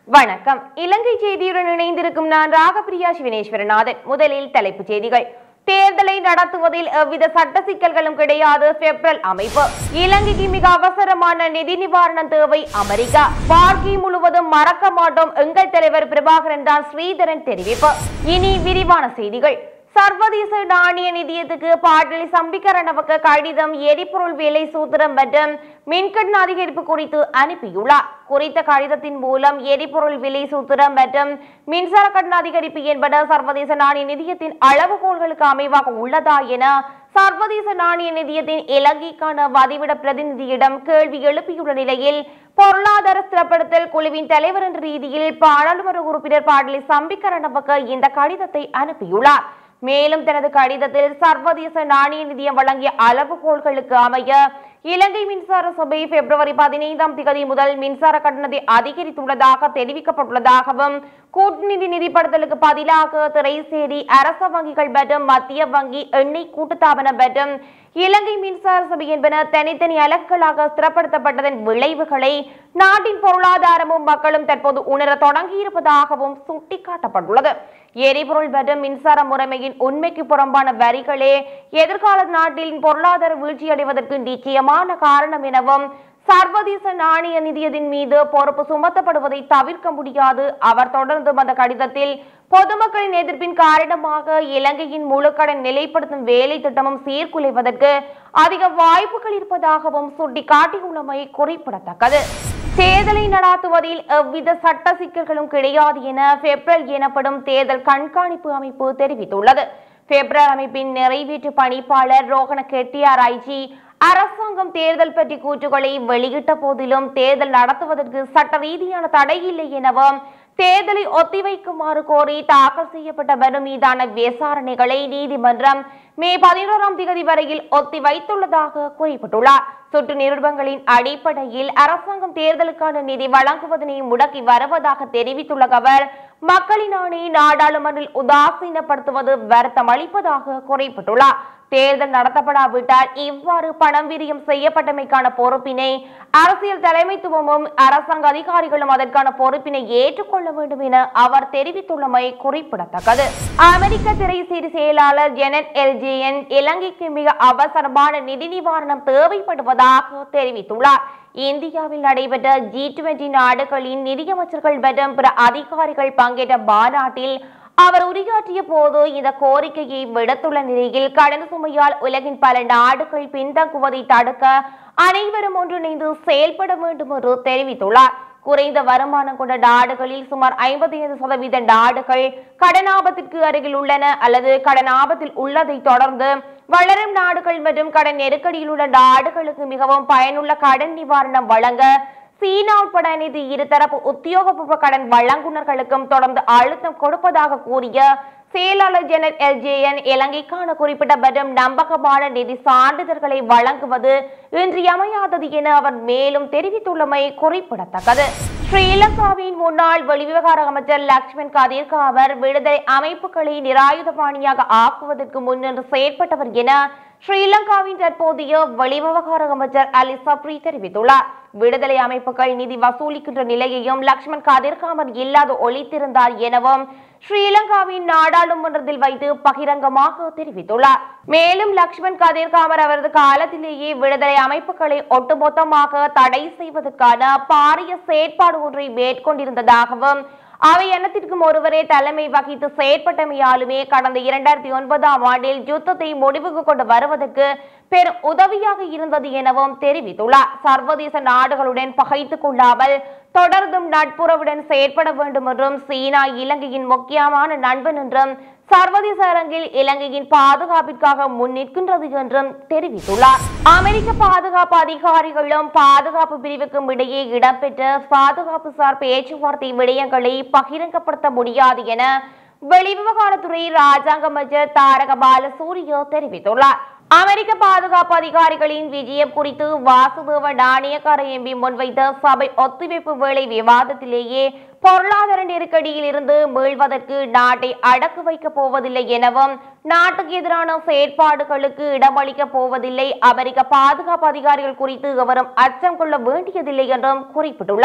வணக்கம் இலங்கை செய்தியுடன் இணைந்திருக்கும் நான் ராகப்பிரியா சிவனேஸ்வரநாதன் முதலில் தலைப்புச் செய்திகள் தேர்தலை நடத்துவதில் எவ்வித சட்ட சிக்கல்களும் கிடையாது பெப்ரல் அமைப்பு இலங்கைக்கு மிக அவசரமான நிதி நிவாரணம் தேவை அமெரிக்கா வாழ்க்கை முழுவதும் மறக்க மாட்டோம் எங்கள் தலைவர் பிரபாகரன் தான் ஸ்ரீதரன் தெரிவிப்பு இனி விரிவான செய்திகள் சர்வதேச நாணய நிதியத்துக்கு பாட்டில் சம்பிக்கரணவுக்கு கடிதம் எரிபொருள் விலை சூத்திரம் மற்றும் மின்கட்டண அதிகரிப்பு குறித்து அனுப்பியுள்ளார் குறித்த கடிதத்தின் மூலம் எரிபொருள் விலை சூத்திரம் மற்றும் மின்சார கட்டண அதிகரிப்பு என்பன சர்வதேச நாணய நிதியத்தின் அளவுகோல்களுக்கு அமைவாக உள்ளதா என சர்வதேச நாணய நிதியத்தின் இலங்கைக்கான வதிவிட பிரதிநிதியிடம் கேள்வி எழுப்பியுள்ள நிலையில் பொருளாதார ஸ்திரப்படுத்தல் குழுவின் தலைவர் என்ற ரீதியில் பாராளுமன்ற உறுப்பினர் பாடலி சம்பிக்கரணவுக்கு இந்த கடிதத்தை அனுப்பியுள்ளார் மேலும் தனது கடிதத்தில் சர்வதேச நாணய நிதியம் வழங்கிய அளவுகோல்களுக்கு அமைய இலங்கை மின்சார சபை பிப்ரவரி பதினைந்தாம் தேதி முதல் மின்சார கட்டணத்தை அதிகரித்துள்ளதாக தெரிவிக்கப்பட்டுள்ளதாகவும் கூட்டுநிதி நிதிப்படுத்தலுக்கு பதிலாக திரைசேரி அரச வங்கிகள் மற்றும் மத்திய வங்கி எண்ணெய் கூட்டுத்தாபனம் மற்றும் இலங்கை மின்சார சபை என்பன தனித்தனி அலகுகளாக ஸ்திரப்படுத்தப்பட்டதன் விளைவுகளை நாட்டின் பொருளாதாரமும் மக்களும் தற்போது உணர தொடங்கியிருப்பதாகவும் சுட்டிக்காட்டப்பட்டுள்ளது எரிபொருள் மற்றும் மின்சார முறைமையின் உண்மைக்கு புறம்பான வரிகளே எதிர்கால நாட்டின் பொருளாதார வீழ்ச்சியடைவதற்கு நிச்சயமான காரணம் எனவும் சர்வதேச நாணய நிதியத்தின் மீது பொறுப்பு சுமத்தப்படுவதை தவிர்க்க முடியாது அவர் தொடர்ந்து அந்த கடிதத்தில் பொதுமக்களின் எதிர்ப்பின் காரணமாக இலங்கையின் முழுக்கடன் நிலைப்படுத்தும் வேலை திட்டமும் சீர்குலைவதற்கு அதிக வாய்ப்புகள் இருப்பதாகவும் சுட்டிக்காட்டியுள்ளமை குறிப்பிடத்தக்கது தேர்தலை நடாத்துவதில் எவ்வித சட்ட சிக்கல்களும் கிடையாது என பெப்ரல் எனப்படும் தேர்தல் கண்காணிப்பு அமைப்பு தெரிவித்துள்ளது பெப்ரல் அமைப்பின் நிறைவேற்று பணிப்பாளர் ரோகண கெட்டியார் ஐஜி அரசாங்கம் தேர்தல் பற்றி கூற்றுகளை வெளியிட்ட போதிலும் தேர்தல் நடத்துவதற்கு சட்ட ரீதியான தடை இல்லை எனவும் தேர்தலை ஒத்திவைக்குமாறு கோரி தாக்கல் செய்யப்பட்ட மனு மீதான விசாரணைகளை நீதிமன்றம் மே பதினோராம் தேதி வரையில் ஒத்திவைத்துள்ளதாக குறிப்பிட்டுள்ளார் சுற்று நிருபங்களின் அடிப்படையில் அரசாங்கம் தேர்தலுக்கான நிதி வழங்குவதனை முடக்கி வருவதாக தெரிவித்துள்ள அவர் மக்களின் அணி நாடாளுமன்றில் உதாசீனப்படுத்துவது வருத்தம் அளிப்பதாக குறிப்பிட்டுள்ளார் தேர்தல் நடத்தப்படாவிட்டால் இவ்வாறு பணம் விரியம் செய்யப்பட்டமைக்கான பொறுப்பினை அரசியல் தலைமைத்துவமும் அரசாங்க அதிகாரிகளும் அதற்கான பொறுப்பினை ஏற்றுக்கொள்ள வேண்டும் என அவர் தெரிவித்துள்ளமை குறிப்பிடத்தக்கது அமெரிக்க திரைசீரி செயலாளர் ஜெனட் எல்ஜிஎன் இலங்கைக்கு மிக அவசரமான நிதி நிவாரணம் தேவைப்படுவதாக தெரிவித்துள்ளார் இந்தியாவில் நடைபெற்ற ஜி டுவெண்டி நாடுகளின் நிதியமைச்சர்கள் மற்றும் பிற அதிகாரிகள் பங்கேற்ற மாநாட்டில் அவர் உரையாற்றிய போது இந்த கோரிக்கையை விடுத்துள்ள நிலையில் கடன் சுமையால் உலகின் பல நாடுகள் பின்தங்குவதை தடுக்க அனைவரும் ஒன்றிணைந்து செயல்பட வேண்டும் என்று தெரிவித்துள்ளார் குறைந்த வருமானம் கொண்ட நாடுகளில் சுமார் ஐம்பத்தி ஐந்து சதவீத நாடுகள் கடன் ஆபத்திற்கு அருகில் உள்ளன அல்லது கடன் ஆபத்தில் உள்ளதை தொடர்ந்து வளரும் நாடுகள் மற்றும் கடன் நெருக்கடியில் உள்ள நாடுகளுக்கு மிகவும் பயனுள்ள கடன் நிவாரணம் வழங்க சீனா உட்பட அனைத்து இருதரப்பு உத்தியோகபூர்வ கடன் வழங்குனர்களுக்கும் தொடர்ந்து அழுத்தம் கொடுப்பதாக கூறிய செயலாளர் ஜெனரல் எல்ஜேஎன் இலங்கைக்கான குறிப்பிட்ட மற்றும் நம்பகமான நிதி சான்றிதழ்களை வழங்குவது இன்றியமையாதது என அவர் மேலும் தெரிவித்துள்ளமை குறிப்பிடத்தக்கது ஸ்ரீலங்காவின் முன்னாள் வெளிவிவகார அமைச்சர் லக்ஷ்மண் கதிர்காவர் விடுதலை அமைப்புகளை நிராயுதபாணியாக ஆக்குவதற்கு முன்னின்று செயற்பட்டவர் என ஸ்ரீலங்காவின் தற்போதைய வெளிவிவகார அமைச்சர் அலி சப்ரி தெரிவித்துள்ளார் விடுதலை அமைப்புகள் நிதி வசூலிக்கின்ற நிலையையும் லக்ஷ்மண் கதிர்காமர் இல்லாது ஒழித்திருந்தார் எனவும் ஸ்ரீலங்காவின் நாடாளுமன்றத்தில் வைத்து பகிரங்கமாக தெரிவித்துள்ளார் மேலும் லக்ஷ்மண் கதிர்காமர் அவரது காலத்திலேயே விடுதலை அமைப்புகளை ஒட்டுமொத்தமாக தடை செய்வதற்கான பாரிய செயற்பாடு ஒன்றை மேற்கொண்டிருந்ததாகவும் அவை எண்ணத்திற்கும் ஒருவரே தலைமை வகித்து செயற்பட்டமையாலுமே கடந்த இரண்டாயிரத்தி ஒன்பதாம் ஆண்டில் யுத்தத்தை முடிவுக்கு கொண்டு வருவதற்கு பெரும் உதவியாக இருந்தது எனவும் தெரிவித்துள்ளார் சர்வதேச நாடுகளுடன் பகைத்துக் கொள்ளாமல் தொடர்ந்தும் நட்புறவுடன் செயற்பட வேண்டும் என்றும் சீனா இலங்கையின் முக்கியமான நண்பன் என்றும் சர்வதேச அரங்கில் இலங்கையின் பாதுகாப்பிற்காக முன்னிற்கின்றது என்றும் தெரிவித்துள்ளார் அமெரிக்க பாதுகாப்பு அதிகாரிகளும் பாதுகாப்பு பிரிவுக்கும் இடையே இடம்பெற்ற பாதுகாப்பு சார் பேச்சுவார்த்தை விடயங்களை பகிரங்கப்படுத்த முடியாது என வெளிவிவகாரத்துறை ராஜாங்க அமைச்சர் தாரக பாலசூரிய தெரிவித்துள்ளார் அமெரிக்க பாதுகாப்பு அதிகாரிகளின் விஜயம் குறித்து வாசுதேவ நாணயக்கார எம்பி முன்வைத்த சபை ஒத்திவைப்பு வேளை விவாதத்திலேயே பொருளாதார நெருக்கடியில் இருந்து மீள்வதற்கு நாட்டை அடக்கு வைக்கப் போவதில்லை எனவும் நாட்டுக்கு எதிரான செயற்பாடுகளுக்கு இடமளிக்கப் போவதில்லை அமெரிக்க பாதுகாப்பு அதிகாரிகள் குறித்து எவரும் அச்சம் கொள்ள வேண்டியதில்லை என்றும் குறிப்பிட்டுள்ளார்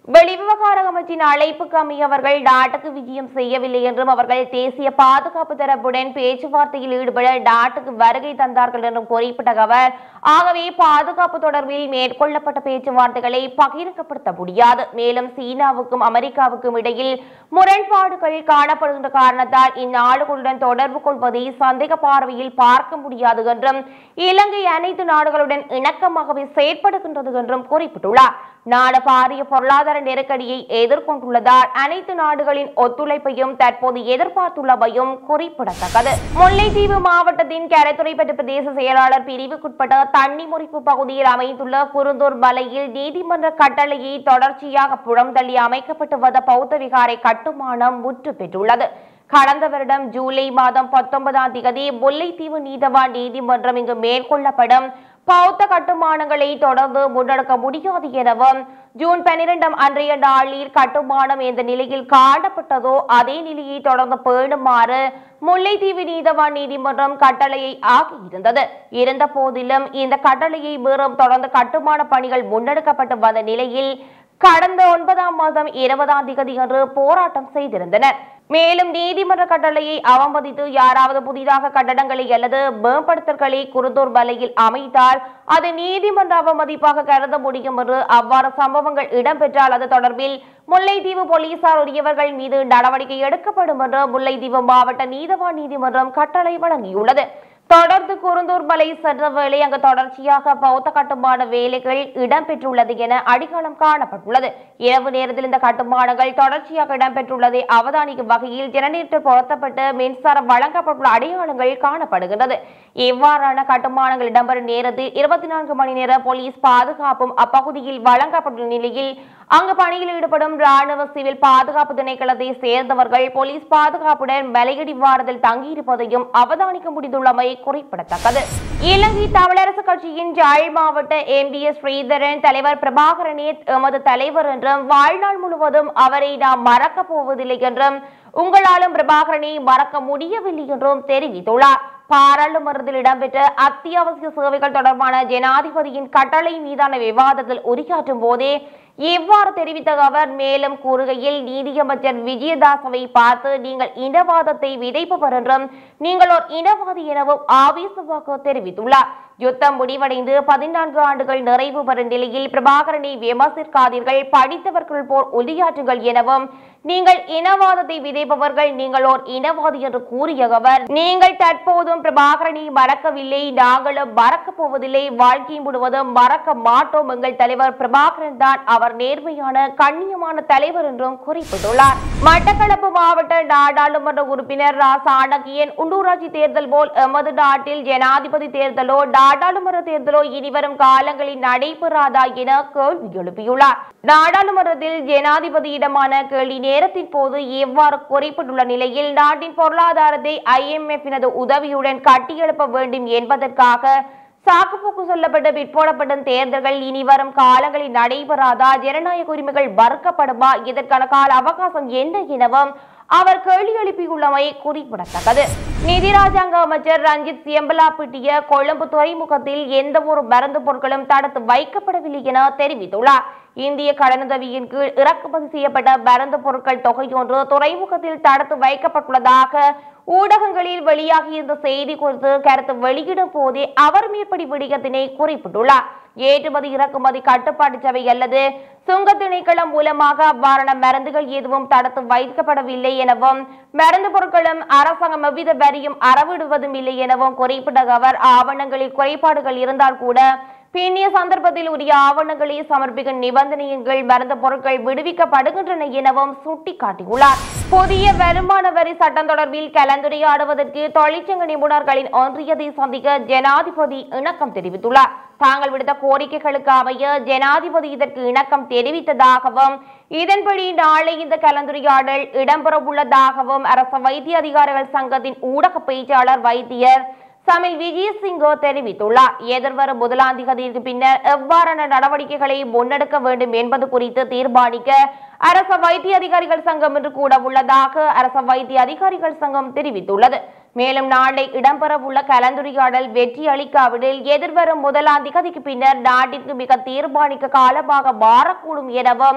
வெளிவிவகார அமைச்சின் அழைப்புக்கு அமைய அவர்கள் நாட்டுக்கு விஜயம் செய்யவில்லை என்றும் அவர்கள் தேசிய பாதுகாப்பு தரப்புடன் பேச்சுவார்த்தையில் ஈடுபட நாட்டுக்கு வருகை தந்தார்கள் என்றும் குறிப்பிட்ட அவர் ஆகவே பாதுகாப்பு தொடர்பில் மேற்கொள்ளப்பட்ட பேச்சுவார்த்தைகளை பகிரங்கப்படுத்த முடியாது மேலும் சீனாவுக்கும் அமெரிக்காவுக்கும் இடையில் முரண்பாடுகள் காணப்படுகின்ற காரணத்தால் இந்நாடுகளுடன் தொடர்பு கொள்வதை சந்தேக பார்வையில் பார்க்க முடியாது என்றும் இலங்கை அனைத்து நாடுகளுடன் இணக்கமாகவே செயற்படுகின்றது என்றும் குறிப்பிட்டுள்ளார் நாடு பாரிய பொருளாதார நெருக்கடியை எதிர்கொண்டுள்ளதால் அனைத்து நாடுகளின் ஒத்துழைப்பையும் தற்போது எதிர்பார்த்துள்ளவையும் குறிப்பிடத்தக்கது முல்லைத்தீவு மாவட்டத்தின் கரைத்துறைப்பட்டு பிரதேச செயலாளர் பிரிவுக்குட்பட்ட தண்ணி முறிப்பு பகுதியில் அமைந்துள்ள குருந்தூர் மலையில் நீதிமன்ற கட்டளையை தொடர்ச்சியாக புறம்தள்ளி அமைக்கப்பட்டு வந்த பௌத்த விகாரை கட்டுமானம் முற்று பெற்றுள்ளது கடந்த வருடம் ஜூலை மாதம் பத்தொன்பதாம் தேதி முல்லைத்தீவு நீதவான் நீதிமன்றம் இங்கு மேற்கொள்ளப்படும் பௌத்த கட்டுமானங்களை தொடர்ந்து முன்னெடுக்க முடியாது எனவும் ஜூன் பனிரெண்டாம் அன்றைய நாளில் கட்டுமானம் எந்த நிலையில் காணப்பட்டதோ அதே நிலையை தொடர்ந்து பேணுமாறு முல்லைத்தீவு நீதவான் நீதிமன்றம் கட்டளையை ஆகியிருந்தது இருந்த போதிலும் இந்த கட்டளையை மீறும் தொடர்ந்து கட்டுமான பணிகள் முன்னெடுக்கப்பட்டு வந்த நிலையில் கடந்த ஒன்பதாம் மாதம் இருபதாம் தேதி அன்று போராட்டம் செய்திருந்தனர் மேலும் நீதிமன்ற கட்டளையை அவமதித்து யாராவது புதிதாக கட்டடங்களை அல்லது மேம்படுத்தல்களை குருந்தூர் மலையில் அமைத்தால் அது நீதிமன்ற அவமதிப்பாக கருத முடியும் என்று அவ்வாறு சம்பவங்கள் இடம்பெற்றால் அது தொடர்பில் முல்லைத்தீவு போலீசார் உரியவர்கள் மீது நடவடிக்கை எடுக்கப்படும் என்று முல்லைத்தீவு மாவட்ட நீதவான் நீதிமன்றம் கட்டளை வழங்கியுள்ளது தொடர்ந்து குருந்தூர் மலை சென்ற வேளை அங்கு தொடர்ச்சியாக பௌத்த கட்டுமான வேலைகள் இடம்பெற்றுள்ளது என அடிகாலம் காணப்பட்டுள்ளது இரவு நேரத்தில் இந்த கட்டுமானங்கள் தொடர்ச்சியாக இடம்பெற்றுள்ளதை அவதானிக்கும் வகையில் ஜெனரேட்டர் பொருத்தப்பட்டு மின்சாரம் வழங்கப்பட்டுள்ள அடையாளங்கள் காணப்படுகின்றது இவ்வாறான கட்டுமானங்கள் இடம்பெறும் நேரத்தில் இருபத்தி நான்கு மணி நேர போலீஸ் பாதுகாப்பும் அப்பகுதியில் வழங்கப்பட்டுள்ள நிலையில் அங்கு பணியில் ஈடுபடும் ராணுவ சிவில் பாதுகாப்பு திணைக்களத்தை சேர்ந்தவர்கள் போலீஸ் பாதுகாப்புடன் மலையடி வாரத்தில் தங்கியிருப்பதையும் அவதானிக்க முடிந்துள்ளமை குறிப்பிடத்தக்கது இலங்கை தமிழரசு கட்சியின் ஜாழ் மாவட்ட எம்பிஎஸ் ஸ்ரீதரன் தலைவர் பிரபாகரனே எமது தலைவர் என்றும் வாழ்நாள் முழுவதும் அவரை நாம் மறக்கப் போவதில்லை என்றும் உங்களாலும் பிரபாகரனை மறக்க முடியவில்லை என்றும் தெரிவித்துள்ளார் பாராளுமன்றத்தில் இடம்பெற்ற அத்தியாவசிய சேவைகள் தொடர்பான ஜனாதிபதியின் கட்டளை மீதான விவாதத்தில் உரையாற்றும் போதே இவ்வாறு தெரிவித்த அவர் மேலும் கூறுகையில் நீதியமைச்சர் விஜயதாசவை பார்த்து நீங்கள் இனவாதத்தை விதைப்பவர் என்றும் நீங்கள் ஒரு இனவாதி எனவும் ஆவேசமாக தெரிவித்துள்ளார் யுத்தம் முடிவடைந்து பதினான்கு ஆண்டுகள் நிறைவு பெறும் நிலையில் பிரபாகரனை விமர்சிக்காதீர்கள் படித்தவர்கள் போர் ஒளியாற்றுங்கள் எனவும் நீங்கள் இனவாதத்தை விதைப்பவர்கள் நீங்கள் ஓர் இனவாதி என்று கூறிய அவர் நீங்கள் தற்போதும் பிரபாகரனை மறக்கவில்லை நாங்களும் மறக்கப் போவதில்லை வாழ்க்கை முழுவதும் மறக்க மாட்டோம் எங்கள் தலைவர் பிரபாகரன் தான் அவர் நேர்மையான கண்ணியமான தலைவர் என்றும் குறிப்பிட்டுள்ளார் மட்டக்களப்பு மாவட்ட நாடாளுமன்ற உறுப்பினர் ரா சாணக்கியன் உள்ளூராட்சி தேர்தல் போல் எமது நாட்டில் ஜனாதிபதி தேர்தலோ நாடாளுமன்ற தேர்தலோ இனிவரும் காலங்களில் நடைபெறாதா என கேள்வி எழுப்பியுள்ளார் நாடாளுமன்றத்தில் ஜனாதிபதியிடமான கேள்வி நேரத்தின் போது எவ்வாறு குறிப்பிட்டுள்ள நிலையில் நாட்டின் பொருளாதாரத்தை ஐஎம்எஃபினது உதவியுடன் கட்டியெழுப்ப வேண்டும் என்பதற்காக சாக்குப்போக்கு சொல்லப்பட்டு பிற்போடப்படும் தேர்தல்கள் இனி வரும் காலங்களில் நடைபெறாதா ஜனநாயக உரிமைகள் மறுக்கப்படுமா இதற்கான கால அவகாசம் என்ன எனவும் அவர் கேள்வி எழுப்பியுள்ளமை குறிப்பிடத்தக்கது நிதி ராஜாங்க அமைச்சர் ரஞ்சித் சியம்பலாப்பிட்டிய கொழும்பு துறைமுகத்தில் எந்த ஒரு மருந்து பொருட்களும் தடுத்து வைக்கப்படவில்லை என தெரிவித்துள்ளார் இந்திய கடனுதவியின் கீழ் இறக்குமதி செய்யப்பட்ட மருந்து பொருட்கள் தொகையொன்று துறைமுகத்தில் தடுத்து வைக்கப்பட்டுள்ளதாக ஊடகங்களில் வெளியாகியிருந்த செய்தி குறித்து கருத்து வெளியிடும் போதே அவர் மேற்படி விடயத்தினை குறிப்பிட்டுள்ளார் ஏற்றுமதி இறக்குமதி கட்டுப்பாட்டு சபை அல்லது சுங்க திணைக்களம் மூலமாக அவ்வாறான மருந்துகள் எதுவும் தடுத்து வைக்கப்படவில்லை எனவும் மருந்து பொருட்களும் அரசாங்கம் எவ்வித வரியும் அறவிடுவதும் இல்லை எனவும் குறிப்பிட்ட அவர் ஆவணங்களில் குறைபாடுகள் இருந்தால் கூட பின்னிய சந்தர்ப்பத்தில் உரிய ஆவணங்களை சமர்ப்பிக்கும் நிபந்தனையின் கீழ் மருந்து பொருட்கள் விடுவிக்கப்படுகின்றன எனவும் சுட்டிக்காட்டியுள்ளார் புதிய வருமான வரி சட்டம் தொடர்பில் கலந்துரையாடுவதற்கு தொழிற்சங்க நிபுணர்களின் ஒன்றியத்தை சந்திக்க ஜனாதிபதி இணக்கம் தெரிவித்துள்ளார் தாங்கள் விடுத்த கோரிக்கைகளுக்கு அமைய ஜனாதிபதி இதற்கு இணக்கம் தெரிவித்ததாகவும் இதன்படி நாளை இந்த கலந்துரையாடல் இடம்பெற உள்ளதாகவும் அரசு வைத்திய அதிகாரிகள் சங்கத்தின் ஊடக பேச்சாளர் வைத்தியர் சமில் விஜயசிங்கோ தெரிவித்துள்ளார் எதிர்வரும் முதலாம் தேதிக்கு பின்னர் எவ்வாறான நடவடிக்கைகளை முன்னெடுக்க வேண்டும் என்பது குறித்து தீர்மானிக்க அரச வைத்திய அதிகாரிகள் சங்கம் இன்று கூட உள்ளதாக அரச வைத்திய அதிகாரிகள் சங்கம் தெரிவித்துள்ளது மேலும் நாளை இடம்பெறவுள்ள கலந்துரையாடல் வெற்றி அளிக்காவிடில் எதிர்வரும் முதலாம் தேதிக்கு பின்னர் நாட்டிற்கு மிக தீர்மானிக்க காலமாக மாறக்கூடும் எனவும்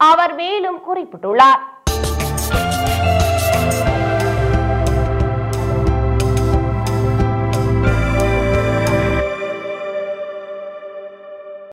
அவர் மேலும் குறிப்பிட்டுள்ளார்